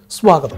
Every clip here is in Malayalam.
സ്വാഗതം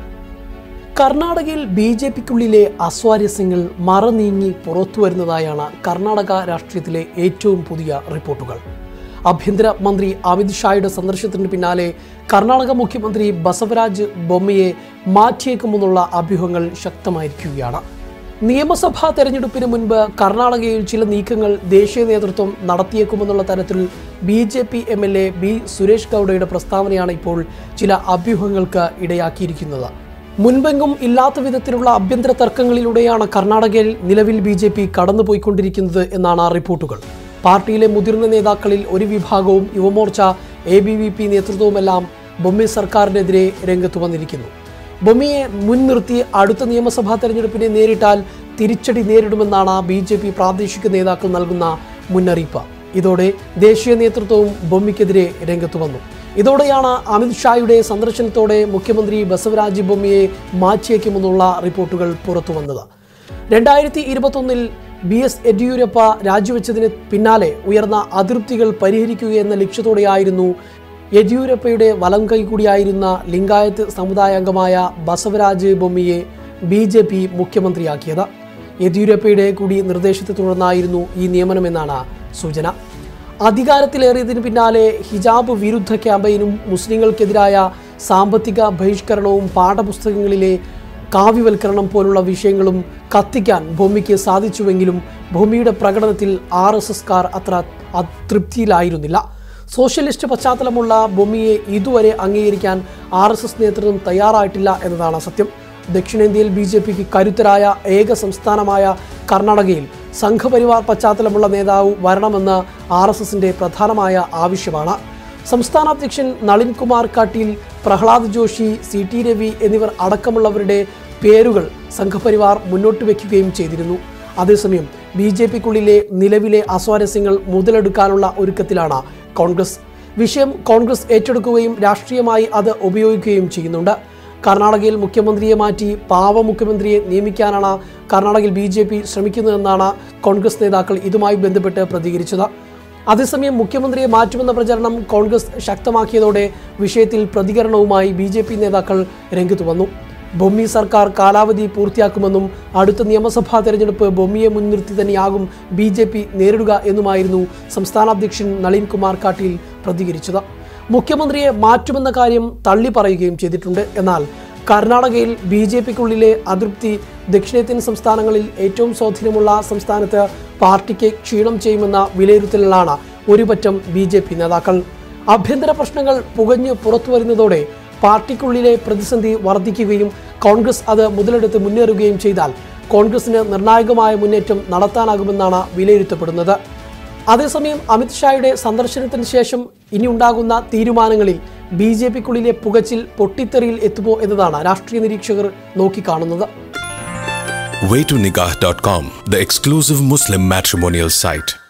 കർണാടകയിൽ ബി ജെ പിക്കുള്ളിലെ അസ്വാരസ്യങ്ങൾ മറനീങ്ങി പുറത്തു വരുന്നതായാണ് കർണാടക രാഷ്ട്രീയത്തിലെ ഏറ്റവും പുതിയ റിപ്പോർട്ടുകൾ ആഭ്യന്തര മന്ത്രി അമിത് ഷായുടെ സന്ദർശനത്തിന് പിന്നാലെ കർണാടക മുഖ്യമന്ത്രി ബസവരാജ് ബൊമ്മയെ മാറ്റിയേക്കുമെന്നുള്ള അഭ്യൂഹങ്ങൾ ശക്തമായിരിക്കുകയാണ് നിയമസഭാ തെരഞ്ഞെടുപ്പിന് മുൻപ് കർണാടകയിൽ ചില നീക്കങ്ങൾ ദേശീയ നേതൃത്വം നടത്തിയേക്കുമെന്നുള്ള തരത്തിൽ B J P M L A B Suresh ഗൗഡയുടെ പ്രസ്താവനയാണ് ഇപ്പോൾ ചില അഭ്യൂഹങ്ങൾക്ക് ഇടയാക്കിയിരിക്കുന്നത് മുൻപെങ്കും ഇല്ലാത്ത വിധത്തിലുള്ള ആഭ്യന്തര തർക്കങ്ങളിലൂടെയാണ് കർണാടകയിൽ നിലവിൽ ബി ജെ പി കടന്നുപോയിക്കൊണ്ടിരിക്കുന്നത് എന്നാണ് റിപ്പോർട്ടുകൾ പാർട്ടിയിലെ മുതിർന്ന നേതാക്കളിൽ ഒരു വിഭാഗവും യുവമോർച്ച എ ബി വി പി നേതൃത്വവുമെല്ലാം ബൊമ്മെ സർക്കാരിനെതിരെ രംഗത്ത് വന്നിരിക്കുന്നു ബൊമ്മിയെ മുൻനിർത്തി അടുത്ത നിയമസഭാ തെരഞ്ഞെടുപ്പിനെ നേരിട്ടാൽ തിരിച്ചടി നേരിടുമെന്നാണ് ബി ജെ പി പ്രാദേശിക നേതാക്കൾ നൽകുന്ന മുന്നറിയിപ്പ് ഇതോടെ ദേശീയ നേതൃത്വവും ബൊമ്മിക്കെതിരെ രംഗത്ത് വന്നു ഇതോടെയാണ് അമിത് ഷായുടെ സന്ദർശനത്തോടെ മുഖ്യമന്ത്രി ബസവരാജ് ബൊമ്മിയെ മാറ്റിയേക്കുമെന്നുള്ള റിപ്പോർട്ടുകൾ പുറത്തു വന്നത് രണ്ടായിരത്തി ഇരുപത്തൊന്നിൽ ബി എസ് യെദ്യൂരപ്പ രാജിവെച്ചതിന് പിന്നാലെ ഉയർന്ന അതിർത്തികൾ പരിഹരിക്കുക എന്ന ലക്ഷ്യത്തോടെയായിരുന്നു യെദ്യൂരപ്പയുടെ വലം കൈ കൂടിയായിരുന്ന ലിംഗായത്ത് സമുദായാംഗമായ ബസവരാജ് ബൊമ്മിയെ ബി ജെ പി മുഖ്യമന്ത്രിയാക്കിയത് യെദ്യൂരപ്പയുടെ കൂടി നിർദ്ദേശത്തെ തുടർന്നായിരുന്നു ഈ നിയമനമെന്നാണ് സൂചന അധികാരത്തിലേറിയതിന് പിന്നാലെ ഹിജാബ് വിരുദ്ധ ക്യാമ്പയിനും മുസ്ലിങ്ങൾക്കെതിരായ സാമ്പത്തിക ബഹിഷ്കരണവും പാഠപുസ്തകങ്ങളിലെ കാവ്യവൽക്കരണം പോലുള്ള വിഷയങ്ങളും കത്തിക്കാൻ ഭൂമിക്ക് സാധിച്ചുവെങ്കിലും ഭൂമിയുടെ പ്രകടനത്തിൽ ആർ എസ് എസ്കാർ അത്ര അതൃപ്തിയിലായിരുന്നില്ല സോഷ്യലിസ്റ്റ് പശ്ചാത്തലമുള്ള ഭൂമിയെ ഇതുവരെ അംഗീകരിക്കാൻ ആർ എസ് എസ് നേതൃത്വം തയ്യാറായിട്ടില്ല എന്നതാണ് സത്യം ദക്ഷിണേന്ത്യയിൽ ബി ജെ പിക്ക് കരുത്തരായ ഏക സംസ്ഥാനമായ കർണാടകയിൽ സംഘപരിവാർ പശ്ചാത്തലമുള്ള നേതാവ് വരണമെന്ന് ആർ എസ് എസിന്റെ പ്രധാനമായ ആവശ്യമാണ് സംസ്ഥാന അധ്യക്ഷൻ നളിൻ കുമാർ കാട്ടീൽ പ്രഹ്ലാദ് ജോഷി സി ടി രവി എന്നിവർ അടക്കമുള്ളവരുടെ പേരുകൾ സംഘപരിവാർ മുന്നോട്ട് വയ്ക്കുകയും ചെയ്തിരുന്നു അതേസമയം ബി ജെ പിക്കുള്ളിലെ നിലവിലെ അസ്വാരസ്യങ്ങൾ മുതലെടുക്കാനുള്ള ഒരുക്കത്തിലാണ് കോൺഗ്രസ് വിഷയം കോൺഗ്രസ് ഏറ്റെടുക്കുകയും രാഷ്ട്രീയമായി അത് ഉപയോഗിക്കുകയും ചെയ്യുന്നുണ്ട് കർണാടകയിൽ മുഖ്യമന്ത്രിയെ മാറ്റി പാവ മുഖ്യമന്ത്രിയെ നിയമിക്കാനാണ് കർണാടകയിൽ ബി ജെ പി ശ്രമിക്കുന്നതെന്നാണ് കോൺഗ്രസ് നേതാക്കൾ ഇതുമായി ബന്ധപ്പെട്ട് പ്രതികരിച്ചത് അതേസമയം മുഖ്യമന്ത്രിയെ മാറ്റുമെന്ന പ്രചരണം കോൺഗ്രസ് ശക്തമാക്കിയതോടെ വിഷയത്തിൽ പ്രതികരണവുമായി ബി ജെ പി നേതാക്കൾ രംഗത്ത് വന്നു ബൊമ്മി സർക്കാർ കാലാവധി പൂർത്തിയാക്കുമെന്നും അടുത്ത നിയമസഭാ തെരഞ്ഞെടുപ്പ് ബൊമ്മിയെ മുൻനിർത്തി തന്നെയാകും ബി ജെ പി നേരിടുക എന്നുമായിരുന്നു സംസ്ഥാന അധ്യക്ഷൻ നളിൻ കുമാർ കാട്ടീൽ പ്രതികരിച്ചത് മുഖ്യമന്ത്രിയെ മാറ്റുമെന്ന കാര്യം തള്ളി പറയുകയും ചെയ്തിട്ടുണ്ട് എന്നാൽ കർണാടകയിൽ ബി ജെ പിക്കുള്ളിലെ അതൃപ്തി ദക്ഷിണേന്ത്യൻ സംസ്ഥാനങ്ങളിൽ ഏറ്റവും സ്വാധീനമുള്ള സംസ്ഥാനത്ത് പാർട്ടിക്ക് ക്ഷീണം ചെയ്യുമെന്ന വിലയിരുത്തലിലാണ് ഒരുപറ്റം ബി ജെ പി നേതാക്കൾ ആഭ്യന്തര പ്രശ്നങ്ങൾ പുകഞ്ഞു പുറത്തു വരുന്നതോടെ പാർട്ടിക്കുള്ളിലെ പ്രതിസന്ധി വർദ്ധിക്കുകയും കോൺഗ്രസ് അത് മുതലെടുത്ത് മുന്നേറുകയും ചെയ്താൽ കോൺഗ്രസിന് നിർണായകമായ മുന്നേറ്റം നടത്താനാകുമെന്നാണ് വിലയിരുത്തപ്പെടുന്നത് അതേസമയം അമിത്ഷായുടെ സന്ദർശനത്തിന് ശേഷം ഇനി ഉണ്ടാകുന്ന തീരുമാനങ്ങളിൽ ബി ജെ പിക്കുള്ളിലെ പുകച്ചിൽ പൊട്ടിത്തെറിയിൽ എത്തുമോ എന്നതാണ് രാഷ്ട്രീയ നിരീക്ഷകർ നോക്കിക്കാണുന്നത് waytonikah.com, the exclusive Muslim matrimonial site.